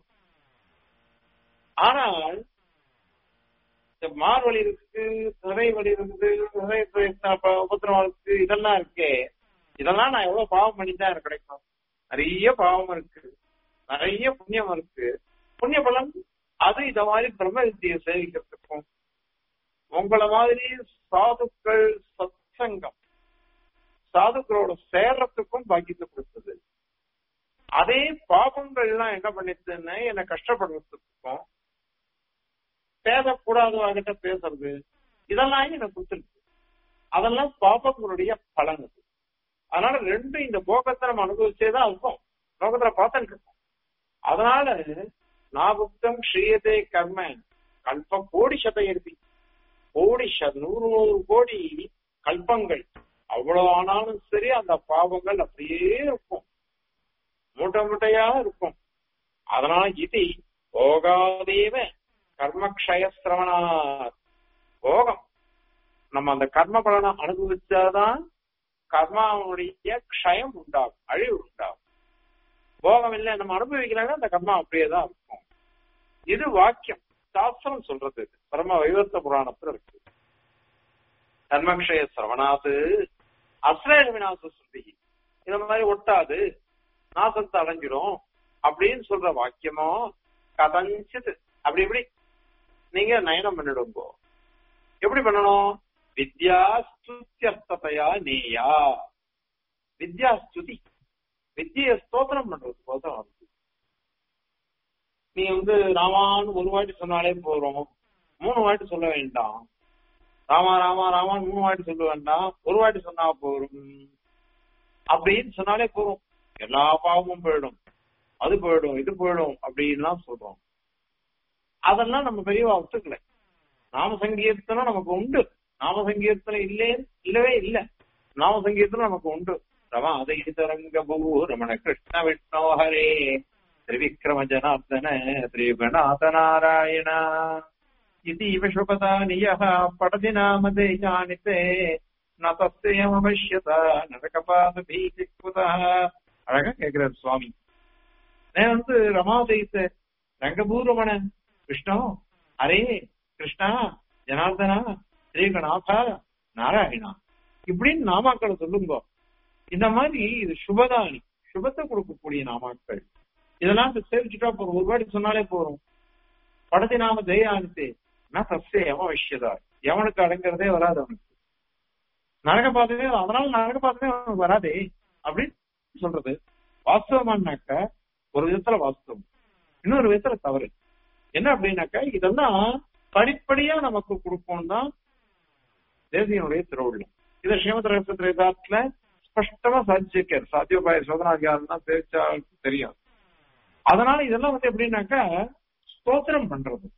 ஆனால் இந்த மார்வழி இருக்கு நிறைய வழி இருக்குது நிறைய உபத்திரவம் இருக்கு இதெல்லாம் இருக்கே இதெல்லாம் நான் எவ்வளவு பாவம் பண்ணி தான் எனக்கு கிடைக்கும் நிறைய பாவம் இருக்கு நிறைய புண்ணியம் இருக்கு புண்ணிய பலன் அது இத மாதிரி பிரம்ம வித்தியை சேவிக்கிறதுக்கும் உங்களை மாதிரி சாதுக்கள் சத்சங்கம் சாதுக்களோட சேர்றதுக்கும் பாக்கியத்தை கொடுத்தது அதே பாபங்கள்லாம் என்ன பண்ணிச்சுன்னு என்னை கஷ்டப்படுறதுக்கும் பேசக்கூடாதவங்கிட்ட பேசுறது இதெல்லாம் எனக்கு கொடுத்துருக்கு அதெல்லாம் பாபங்களுடைய பலன் அது அதனால ரெண்டும் இந்த போகத்தை நம்ம அனுபவிச்சேதான் இருக்கும் லோகத்துல பார்த்துட்டு இருக்கோம் அதனால நாபுக்தம் ஸ்ரீயதே கர்ம கல்பம் கோடி சதம் எடுப்பி கோடி சத நூறு நூறு கோடி கல்பங்கள் அவ்வளவு ஆனாலும் சரி அந்த பாவங்கள் அப்படியே இருக்கும் மூட்டை மூட்டையா இருக்கும் அதனால இது போகாதேவ கர்மக்ஷயசிரவணா போகம் நம்ம அந்த கர்ம பலனை அனுபவிச்சாதான் கர்மாவுடைய க்ஷயம் உண்டாகும் அழிவு உண்டாகும் போகம் இல்லை நம்ம அனுபவிக்கலன்னா அந்த கர்மா அப்படியே தான் இருக்கும் இது வாக்கியம் சாஸ்திரம் சொல்றது இது. பரம வைவர்த்த புராணத்துல இருக்கு கர்மக்ஷய சிரவணாது அஸ்ரேஷ விநாச சுத்தி இந்த மாதிரி ஒட்டாது நாசத்தை அடைஞ்சிடும் அப்படின்னு சொல்ற வாக்கியமோ கதஞ்சித் அப்படி இப்படி நீங்க நயனம் பண்ணிடுங்கோ எப்படி பண்ணணும் வித்யா ஸ்துத்தியர்த்ததையா நேயா வித்யா ஸ்துதி வித்திய ஸ்தோத்திரம் பண்றது கோசம் வருது நீ வந்து ராமான்னு ஒரு வாட்டி சொன்னாலே போறோம் மூணு வாட்டி சொல்ல வேண்டாம் ராமா ராமா ராமான்னு மூணு வாட்டி சொல்ல வேண்டாம் ஒரு வாட்டி சொன்னா போரும் அப்படின்னு சொன்னாலே போதும் எல்லா பாவமும் போயிடும் அது போயிடும் இது போயிடும் அப்படின்லாம் சொல்றோம் அதெல்லாம் நம்ம பெரியவா ஒத்துக்கல நாம சங்கீர்த்தனம் நமக்கு உண்டு நாம சங்கீர்த்தனம் இல்லே இல்லவே இல்ல நாம சங்கீர்த்தனம் நமக்கு உண்டு ரமா அதரங்க பூ ரமண கிருஷ்ண விஷ்ணோ ஹரே திரிவிக்ரம ஜனார்தன ஸ்ரீகணாத நாராயண இது இவ சுபதானிய படதி நாம தேஜானித்தே நதஸ்யமபஷ்யத நரகபாத பீதி குதா அழகா கேக்குறாரு சுவாமி நான் வந்து ரமாதயித்த ரங்கபூரமண விஷ்ணு அரே கிருஷ்ணா ஜனார்தனா ஸ்ரீகநாதா நாராயணா இப்படின்னு நாமாக்களை சொல்லுங்க இந்த மாதிரி இது சுபதானி சுபத்தை கொடுக்கக்கூடிய நாமாக்கள் இதெல்லாம் இப்ப சேவிச்சுட்டா போறோம் ஒரு வாட்டி சொன்னாலே போறோம் படத்தி நாம ஜெயானித்து நான் சஸ்ய எவன் விஷயதா எவனுக்கு அடங்குறதே வராது அவனுக்கு நரக பாதமே அதனால நரக பாதமே அவனுக்கு வராதே அப்படின்னு சொல்றது வாஸ்தவமானாக்க ஒரு விதத்துல வாஸ்தவம் இன்னொரு விதத்துல தவறு என்ன அப்படின்னாக்கா இதெல்லாம் படிப்படியா நமக்கு கொடுப்போம் தான் தேசியனுடைய திருவுள்ளம் இதை ஸ்ரீமத் ரகசியத்துல ஸ்பஷ்டமா சாதிச்சிருக்காரு சாத்தியோபாய சோதனாதிகாரம் தான் தெரிவிச்சாளுக்கு தெரியும் அதனால இதெல்லாம் வந்து எப்படின்னாக்கா ஸ்தோத்திரம் பண்றது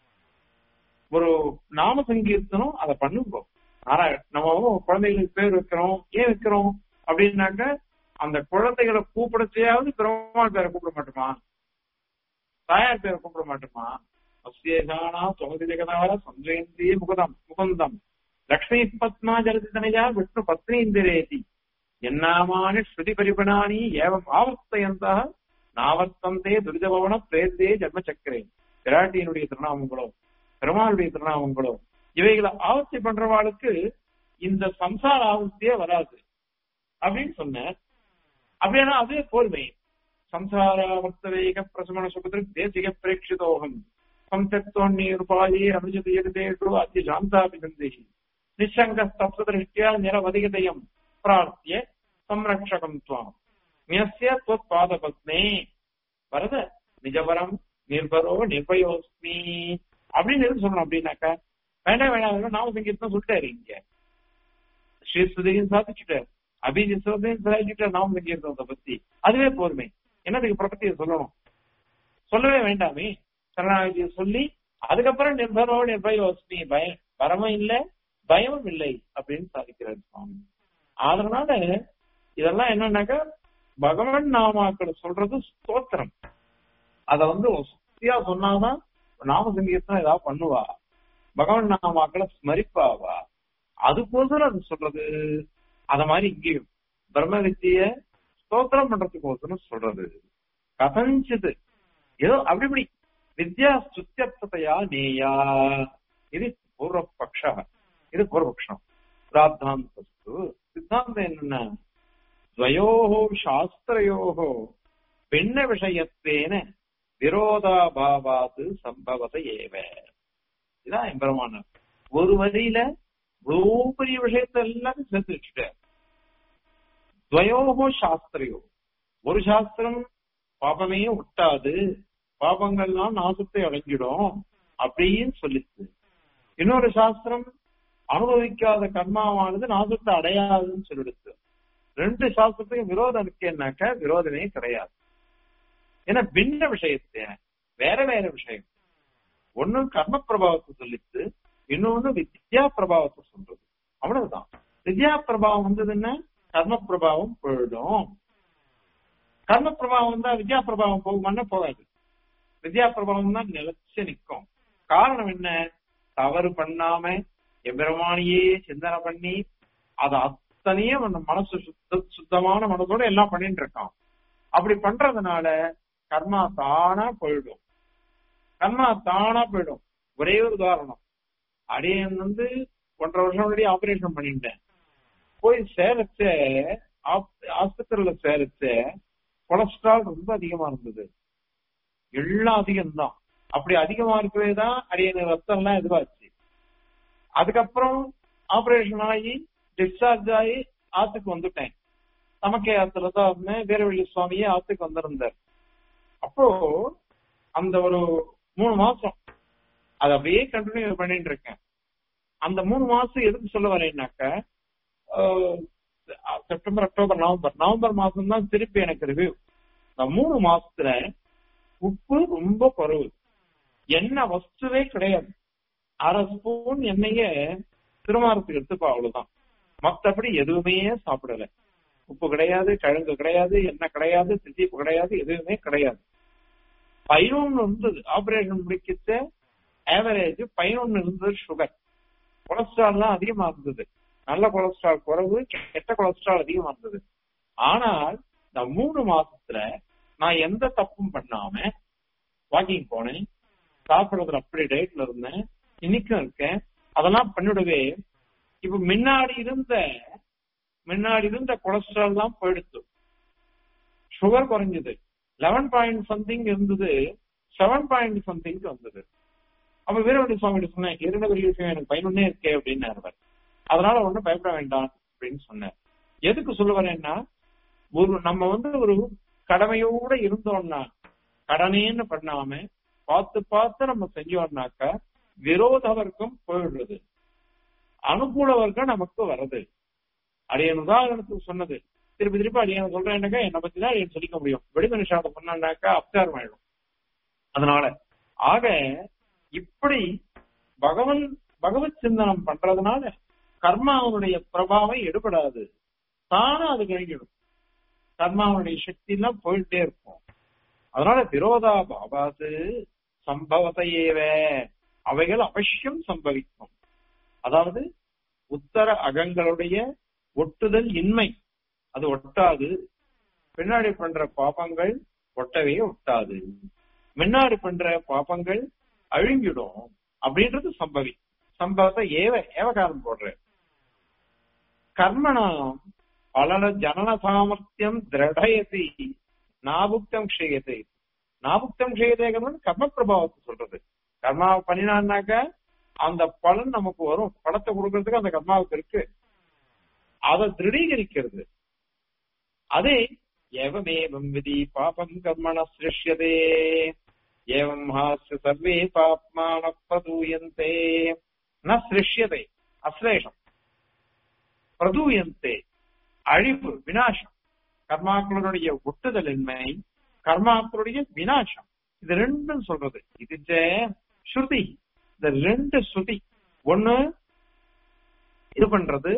ஒரு நாம சங்கீர்த்தனம் அதை பண்ணுவோம் நாராயண் நம்ம குழந்தைகளுக்கு பேர் வைக்கிறோம் ஏன் வைக்கிறோம் அப்படின்னாக்க அந்த குழந்தைகளை கூப்பிடச்சையாவது பெருமாள் பேரை கூப்பிட மாட்டோமா தாயார் பேரை கூப்பிட மாட்டோமா அஸ்யேகானா சுமதி ஜெகதார சஞ்சயந்திய முகதம் முகுந்தம் லக்ஷ்மி பத்மா ஜலதிதனையா விஷ்ணு பத்னீந்திரேதி என்னாமானி ஸ்ருதி பரிபணானி ஏவம் ஆவர்த்தயந்தா நாவர்த்தந்தே துரிதபவன பிரேத்தே ஜன்மச்சக்கரே பிராட்டியினுடைய திருநாமங்களோ பெருமாளுடைய திருநாமங்களோ இவைகளை ஆவர்த்தி பண்றவாளுக்கு இந்த சம்சார ஆவர்த்தியே வராது அப்படின்னு சொன்னார் அப்படின்னா அதுவே போர்மை சம்சாராவர்த்தவேக பிரசமன சுகத்திற்கு தேசிக பிரேட்சிதோகம் சம்சக்தோன்னிருபாயே அனுஜதேஷு அத்தி சாந்தாபிநந்தி நிசங்க தப்சதிருஷ்டியா நிரவதிகதயம் பிரார்த்திய சம்ரக்ஷகம் துவாம் நியஸ்ய பாதபத்மே வரத நிஜபரம் நிர்பரோ நிர்பயோஸ்மி அப்படின்னு எதுக்கு சொல்லணும் அப்படின்னாக்கா வேண்டாம் வேண்டாம் நாம சங்கீதம் சொல்லிட்டாரு இங்க ஸ்ரீஸ்வதியும் சாதிச்சுட்டாரு அபிஜித்தையும் சாதிச்சுட்டாரு நாம சங்கீதத்தை பத்தி அதுவே போருமே என்னதுக்கு பிரபத்தியை சொல்லணும் சொல்லவே வேண்டாமே சரணாகதியை சொல்லி அதுக்கப்புறம் நிர்பரோ நிர்பயோஸ்மி பயம் பரமும் இல்லை பயமும் இல்லை அப்படின்னு சாதிக்கிறார் சுவாமி அதனால இதெல்லாம் என்னன்னாக்கா பகவான் நாமாக்களை சொல்றது ஸ்தோத்திரம் அத வந்து சக்தியா சொன்னாதான் நாம சங்கீதம் ஏதாவது பண்ணுவா பகவான் நாமாக்களை ஸ்மரிப்பாவா அதுக்கோசரம் அது சொல்றது அத மாதிரி இங்கேயும் பிரம்ம வித்திய ஸ்தோத்திரம் பண்றதுக்கோசரம் சொல்றது கதஞ்சிது ஏதோ அப்படி இப்படி வித்யா சுத்தியர்த்ததையா நேயா இது பூர்வபக்ஷ இது பூர்வபக்ஷம் பிராத்தாந்தஸ்து சித்தாந்தம் என்னன்னா துவயோஹோ சாஸ்திரயோஹோ பெண்ண விஷயத்தேன விரோதாபாவாது சம்பவத ஏவ இதான் எம்பெருமான ஒரு வரியில இவ்வளோ பெரிய விஷயத்த எல்லாத்தையும் சேர்த்து வச்சுட்டார் துவயோகோ சாஸ்திரையோ ஒரு சாஸ்திரம் பாபமே ஒட்டாது பாபங்கள்லாம் நாசத்தை அடைஞ்சிடும் அப்படின்னு சொல்லிச்சு இன்னொரு சாஸ்திரம் அனுபவிக்காத கர்மாவானது நாசத்தை அடையாதுன்னு சொல்லிடுச்சு ரெண்டு சாஸ்திரத்துக்கும் விரோதம் இருக்கேன்னாக்க விரோதமே கிடையாது ஏன்னா பின்ன விஷயத்தை வேற வேற விஷயம் ஒண்ணு கர்ம பிரபாவத்தை சொல்லிச்சு இன்னொன்னு வித்யா பிரபாவத்தை சொல்றது அவ்வளவுதான் வித்யா பிரபாவம் வந்ததுன்னா கர்ம பிரபாவம் போயிடும் கர்ம பிரபாவம் வந்தா வித்யா பிரபாவம் போகுமான்னா போகாது வித்யா பிரபாவம் தான் நிலைச்சு நிற்கும் காரணம் என்ன தவறு பண்ணாம எம்பெருமானியே சிந்தனை பண்ணி அதை அத்தனையும் அந்த மனசு சுத்த சுத்தமான மனசோட எல்லாம் பண்ணிட்டு இருக்கான் அப்படி பண்றதுனால கர்மா தானா போயிடும் கர்மா தானா போயிடும் ஒரே ஒரு உதாரணம் அடியன் வந்து ஒன்றரை வருஷம் முன்னாடி ஆபரேஷன் பண்ணிட்டேன் போய் சேரச்ச ஆஸ்பத்திரியில சேரச்ச கொலஸ்ட்ரால் ரொம்ப அதிகமா இருந்தது எல்லாம் அதிகம்தான் அப்படி அதிகமா இருக்கவே தான் அடியன் ரத்தம் எல்லாம் இதுவாச்சு அதுக்கப்புறம் ஆபரேஷன் ஆகி டிஸ்சார்ஜ் ஆகி ஆத்துக்கு வந்துட்டேன் நமக்கே ஆத்துல தான் இருந்தேன் வீரவெள்ளி சுவாமியே ஆத்துக்கு வந்திருந்தார் அப்போ அந்த ஒரு மூணு மாசம் அதை அப்படியே கண்டினியூ பண்ணிட்டு இருக்கேன் அந்த மூணு மாசம் எதுக்கு சொல்ல வரேன்னாக்க செப்டம்பர் அக்டோபர் நவம்பர் நவம்பர் மாசம் தான் திருப்பி எனக்கு ரிவ்யூ இந்த மூணு மாசத்துல உப்பு ரொம்ப குறைவு எண்ணெய் வஸ்துவே கிடையாது அரை ஸ்பூன் எண்ணெய திருமாரத்துக்கு எடுத்துப்பா அவ்வளவுதான் மத்தபடி எதுவுமே சாப்பிடல உப்பு கிடையாது கிழங்கு கிடையாது எண்ணெய் கிடையாது திசீப்பு கிடையாது எதுவுமே கிடையாது பதினொன்னு இருந்தது ஆபரேஷன் முடிக்கிட்ட ஆவரேஜ் பதினொன்னு இருந்தது சுகர் கொலஸ்ட்ரால்லாம் அதிகமா இருந்தது நல்ல கொலஸ்ட்ரால் குறைவு கெட்ட கொலஸ்ட்ரால் அதிகமா இருந்தது ஆனால் இந்த மூணு மாசத்துல நான் எந்த தப்பும் பண்ணாம வாக்கிங் போனேன் சாப்பிடுறதுல அப்படி டயட்ல இருந்தேன் இன்னைக்கும் இருக்கேன் அதெல்லாம் பண்ணிவிடவே இப்ப முன்னாடி இருந்த முன்னாடி இருந்த கொலஸ்ட்ரால் தான் போயிடுச்சு சுகர் குறைஞ்சது லெவன் பாயிண்ட் சம்திங் இருந்தது செவன் பாயிண்ட் சம்திங் வந்தது அப்ப வீரவண்டி சுவாமி சொன்னேன் இருந்த பெரிய விஷயம் எனக்கு பயனுன்னே இருக்கே அப்படின்னு அவர் அதனால ஒண்ணும் பயப்பட வேண்டாம் அப்படின்னு சொன்னார் எதுக்கு சொல்ல வரேன்னா ஒரு நம்ம வந்து ஒரு கடமையோட இருந்தோம்னா கடனேன்னு பண்ணாம பார்த்து பார்த்து நம்ம செஞ்சோம்னாக்கா விரோத வர்க்கம் போயிடுறது அனுகூல வர்க்கம் நமக்கு வருது அடியன் உதாரணத்துக்கு சொன்னது திருப்பி திருப்பி அடியன் சொல்றேன்னாக்கா என்னை பத்தி தான் அடியன் சொல்லிக்க முடியும் வெடிம நிஷாதம் பண்ணாக்கா அப்சாரம் ஆயிடும் அதனால ஆக இப்படி பகவன் பகவத் சிந்தனம் பண்றதுனால கர்மாவனுடைய பிரபாவம் எடுபடாது தானே அது கழிஞ்சிடும் கர்மாவனுடைய சக்தி எல்லாம் போயிட்டே இருக்கும் அதனால விரோதா பாபாது சம்பவத்தையேவ அவைகள் அவசியம் சம்பவிக்கும் அதாவது உத்தர அகங்களுடைய ஒட்டுதல் இன்மை அது ஒட்டாது பின்னாடி பண்ற பாபங்கள் ஒட்டவே ஒட்டாது முன்னாடி பண்ற பாபங்கள் அழிஞ்சிடும் அப்படின்றது சம்பவி சம்பவத்தை ஏவ ஏவகாரம் போடுற கர்மணம் பலன ஜனன சாமர்த்தியம் திரடயதி நாபுக்தம் க்ஷயத்தை நாபுக்தம் க்ஷயதேங்கிறது கர்ம பிரபாவத்தை சொல்றது கர்மாவை பண்ணினான்னாக்க அந்த பலன் நமக்கு வரும் பணத்தை கொடுக்கறதுக்கு அந்த கர்மாவுக்கு இருக்கு அதை திருடீகரிக்கிறது அதே ஏவமேவம் விதி பாபம் கர்மண சிருஷ்யதே ஏவம் ஹாஸ்ய சர்வே பாப்மான பிரதூயந்தே ந சிருஷ்யதே அஸ்லேஷம் பிரதூயந்தே அழிவு வினாசம் கர்மாக்களுடைய ஒட்டுதலின்மை கர்மாக்களுடைய வினாசம் இது ரெண்டும் சொல்றது இது ஸ்ருதி இந்த ரெண்டு ஸ்ருதி ஒண்ணு இது பண்றது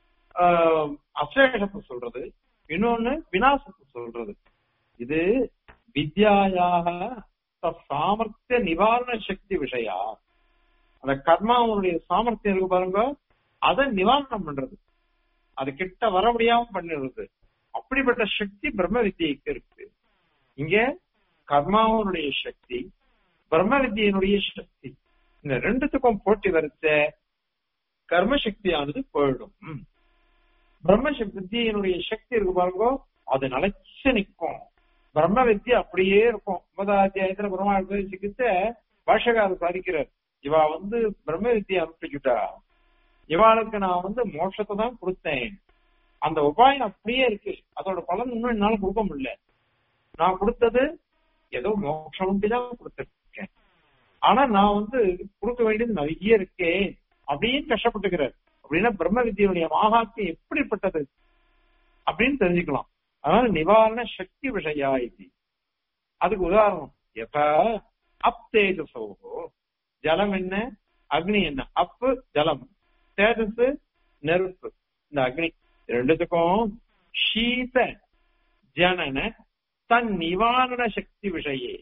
அசேஷத்தை சொல்றது இன்னொன்னு வினாசத்தை சொல்றது இது வித்யாயாக சாமர்த்திய நிவாரண சக்தி விஷயா அந்த கர்மாவுடைய சாமர்த்தியம் இருக்கு பாருங்க அதை நிவாரணம் பண்றது அது கிட்ட வர முடியாம பண்ணிடுறது அப்படிப்பட்ட சக்தி பிரம்ம வித்தியைக்கு இருக்கு இங்க கர்மாவனுடைய சக்தி பிரம்ம வித்தியினுடைய சக்தி இந்த ரெண்டுத்துக்கும் போட்டி வரிச்ச கர்ம சக்தியானது போயிடும் பிரம்ம வித்தியினுடைய சக்தி இருக்கு பாருங்க அது நிலைச்சு நிற்கும் பிரம்ம வித்தியை அப்படியே இருக்கும் ஒன்பதாம் அத்தியாயத்துல பிரம்மா சிகிச்சை பாஷகாரர் சாதிக்கிறார் இவா வந்து பிரம்ம வித்தியை அனுப்பிச்சுட்டா இவாளுக்கு நான் வந்து மோட்சத்தை தான் கொடுத்தேன் அந்த உபாயம் அப்படியே இருக்கு அதோட பலன் இன்னும் என்னால கொடுக்க முடியல நான் கொடுத்தது ஏதோ மோட்சம் தான் கொடுத்திருக்கேன் ஆனா நான் வந்து கொடுக்க வேண்டியது நிறைய இருக்கே அப்படின்னு கஷ்டப்பட்டுக்கிறார் அப்படின்னா பிரம்ம வித்தியுடைய மாகாத்தியம் எப்படிப்பட்டது அப்படின்னு தெரிஞ்சுக்கலாம் அதனால நிவாரண சக்தி விஷயா இது அதுக்கு உதாரணம் எப்ப அப் தேஜசோகோ ஜலம் என்ன அக்னி என்ன அப்பு ஜலம் தேஜஸ் நெருப்பு இந்த அக்னி ரெண்டுத்துக்கும் சீத ஜனன தன் நிவாரண சக்தி விஷயே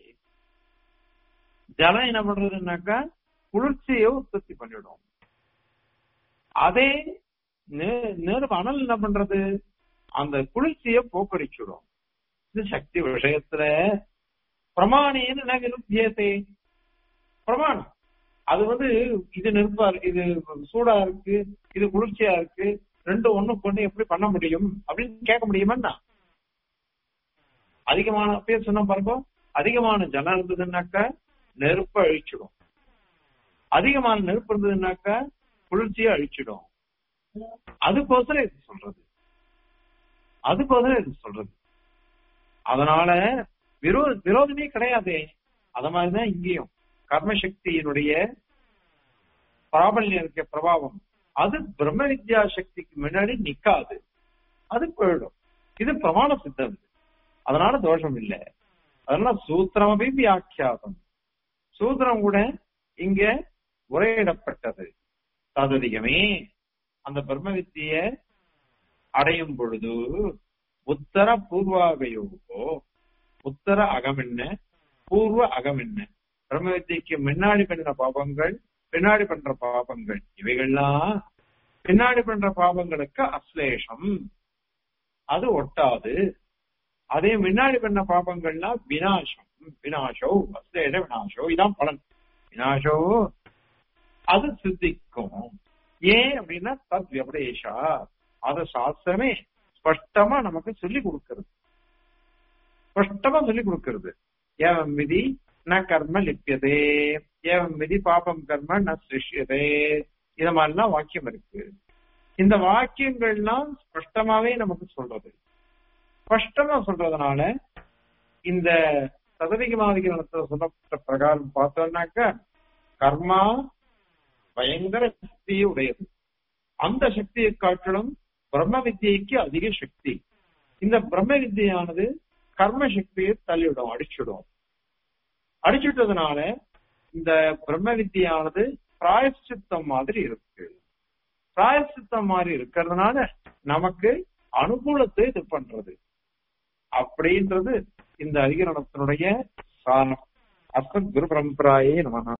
ஜலம் என்ன பண்றதுன்னாக்கா குளிர்ச்சியை உற்பத்தி பண்ணிடும் அதே நெருப்பு அனல் என்ன பண்றது அந்த குளிர்ச்சியை போக்கடிச்சிடும் இது சக்தி விஷயத்துல பிரமாணின்னு என்ன நிருத்தியத்தை பிரமாணம் அது வந்து இது நெருப்பா இருக்கு இது சூடா இருக்கு இது குளிர்ச்சியா இருக்கு ரெண்டு ஒண்ணு கொண்டு எப்படி பண்ண முடியும் அப்படின்னு கேட்க முடியுமா அதிகமான பேர் சொன்ன பாருங்க அதிகமான ஜலம் இருந்ததுன்னாக்கா நெருப்பை அழிச்சிடும் அதிகமான நெருப்பு இருந்ததுன்னாக்கா குளிர்ச்சியை அழிச்சிடும் அதுக்கோசரம் இது சொல்றது அதுக்கோசரம் இது சொல்றது அதனால விரோ விரோதமே கிடையாதே அத மாதிரிதான் இங்கேயும் கர்மசக்தியினுடைய பிராபல்யம் இருக்க பிரபாவம் அது பிரம்ம வித்யா சக்திக்கு முன்னாடி நிக்காது அது போயிடும் இது பிரமாண சித்தம் அதனால தோஷம் இல்லை அதனால சூத்திரமே வியாக்கியாதம் சூத்திரம் கூட இங்க உரையிடப்பட்டது தததிகமே அந்த பிரம்ம வித்திய அடையும் பொழுது உத்தர பூர்வாகையோகோ உத்தர அகம் என்ன பூர்வ அகம் என்ன பிரம்ம வித்தியக்கு முன்னாடி பண்ற பாபங்கள் பின்னாடி பண்ற பாபங்கள் இவைகள்லாம் பின்னாடி பண்ற பாபங்களுக்கு அஸ்லேஷம் அது ஒட்டாது அதே முன்னாடி பண்ண பாபங்கள்லாம் வினாசம் வினாசோ அஸ்லேஷ வினாசோ இதான் பலன் வினாசோ அது சித்திக்கும் ஏன் அப்படின்னா தத் வியபதேஷா அத சாஸ்திரமே ஸ்பஷ்டமா நமக்கு சொல்லி கொடுக்கிறது ஸ்பஷ்டமா சொல்லி கொடுக்கிறது ஏவம் விதி ந கர்ம லிப்பியதே ஏவம் விதி பாபம் கர்ம ந சிருஷ்யதே இது மாதிரிலாம் வாக்கியம் இருக்கு இந்த வாக்கியங்கள்லாம் ஸ்பஷ்டமாவே நமக்கு சொல்றது ஸ்பஷ்டமா சொல்றதுனால இந்த சதவிகமாதிகரணத்துல சொல்லப்பட்ட பிரகாரம் பார்த்தோம்னாக்க கர்மா பயங்கர சக்தியை உடையது அந்த சக்தியை காட்டிலும் பிரம்ம வித்யைக்கு அதிக சக்தி இந்த பிரம்ம வித்யானது கர்ம சக்தியை தள்ளிவிடும் அடிச்சுடும் அடிச்சுட்டதுனால இந்த பிரம்ம வித்யானது பிராயசித்தம் மாதிரி இருக்கு பிராயசித்தம் மாதிரி இருக்கிறதுனால நமக்கு அனுகூலத்தை இது பண்றது அப்படின்றது இந்த அதிகரணத்தினுடைய சாரம் அஸ்மத் குரு பரம்பராயே நம